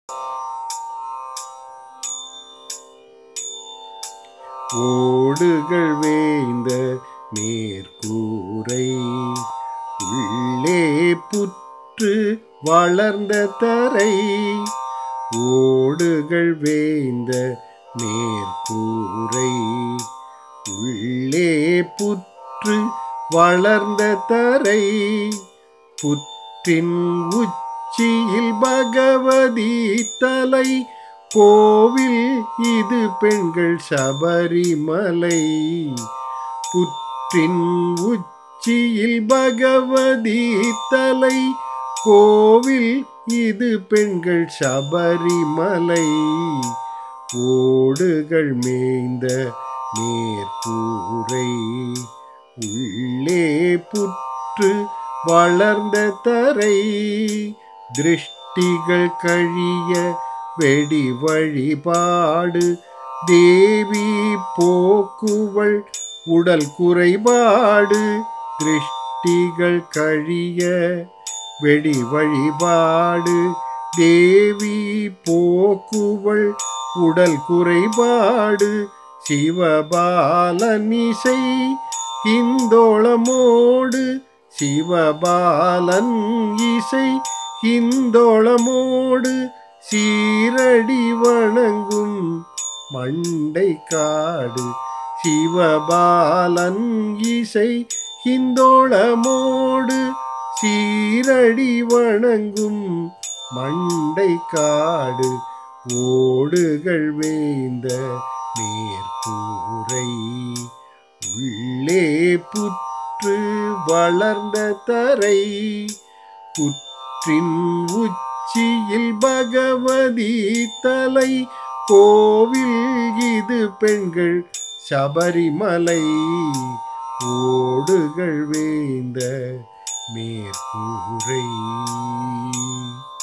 ஓடுகள் வேய்ந்த மேற்கூரை உள்ளே புற்று வளர்ந்த தரை ஓடுகள் வேய்ந்த மேற்கூரை உள்ளே புற்று வளர்ந்த தரை புற்றின் உச்சியில் பகவதி தலை கோவில் இது பெண்கள் சபரிமலை புற்றின் உச்சியில் பகவதி தலை கோவில் இது பெண்கள் சபரிமலை ஓடுகள் மேய்ந்த மேற்கூரை உள்ளே புற்று வளர்ந்த தரை திருஷ்டிகள் கழிய வெடி வழிபாடு தேவி போக்குவள் உடல் குறைபாடு திருஷ்டிகள் கழிய வெடி வழிபாடு தேவி போக்குவள் உடல் குறைபாடு சிவபாலன் இசை ஹிந்தோளமோடு சிவபாலன் இசை ஹிந்தோளமோடு சீரடி வணங்கும் மண்டை காடு சிவபாலன் இசை ஹிந்தோளமோடு சீரடி வணங்கும் மண்டை காடு ஓடுகள் வேந்த மேற்கூரை உள்ளே புற்று வளர்ந்த தரை புற்றின் உச்சியில் பகவதி தலை கோவில் இது பெண்கள் சபரிமலை ஓடுகள் வேந்த மேற்கூரை